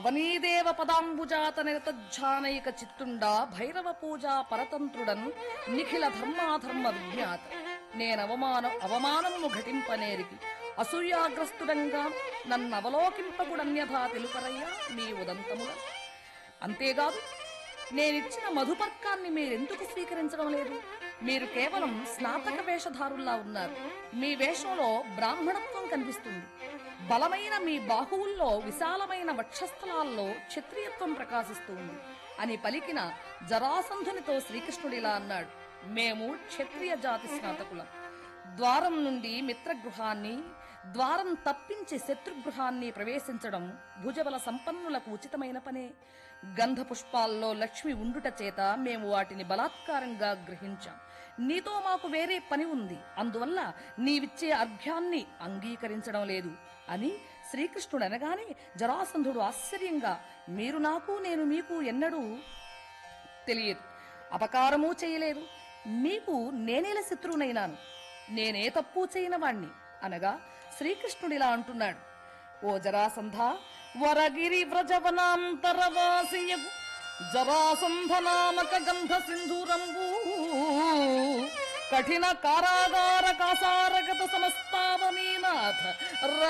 వనీదేవ పదాంబుజాత నిరతజ్జానైక చిత్తుండా భైరవ పూజా పరతంత్రుడన్ నిఖిల ధర్మాధర్మ విజ్ఞాత నేనవమాన అవమానము ఘటింపనేరికి అసూయాగ్రస్తుడంగా నన్నవలోకింపగుడన్యథా తెలుపరయ్యా మీ ఉదంతముల అంతేకాదు నేనిచ్చిన మధుపర్కాన్ని మీరెందుకు స్వీకరించడం లేదు మీరు కేవలం స్నాతక వేషధారుల్లా ఉన్నారు మీ వేషంలో బ్రాహ్మణత్వం కనిపిస్తుంది బలమైన మీ బాహువుల్లో విశాలమైన వక్షస్థలాల్లో క్షత్రియత్వం ప్రకాశిస్తుంది అని పలికిన జరాసంధునితో శ్రీకృష్ణుడిలా అన్నాడు మేము క్షత్రియ జాతి స్నాతకులం ద్వారం నుండి మిత్రగృహాన్ని ద్వారం తప్పించి శత్రుగృహాన్ని ప్రవేశించడం భుజబల సంపన్నులకు ఉచితమైన పనే గంధ పుష్పాల్లో లక్ష్మి ఉండుట చేత మేము వాటిని బలాత్కారంగా గ్రహించాం నీతో మాకు వేరే పని ఉంది అందువల్ల నీవిచ్చే అర్ఘ్యాన్ని అంగీకరించడం లేదు అని శ్రీకృష్ణుడు అనగానే జరాసంధుడు ఆశ్చర్యంగా మీరు నాకు నేను మీకు ఎన్నడూ తెలియదు అపకారమూ చేయలేదు మీకు నేనేల శత్రువునైనాను నేనే తప్పు చేయనవాణ్ణి అనగా శ్రీకృష్ణుడిలా అంటున్నాడు ఓ జరాసంధ వరగిరి వ్రజవనాంతరవాసియగు జరాసంధ నామక గంధ సింధూరంబూ కఠిన కారాగార కాసారగత సమస్తావనీనాథ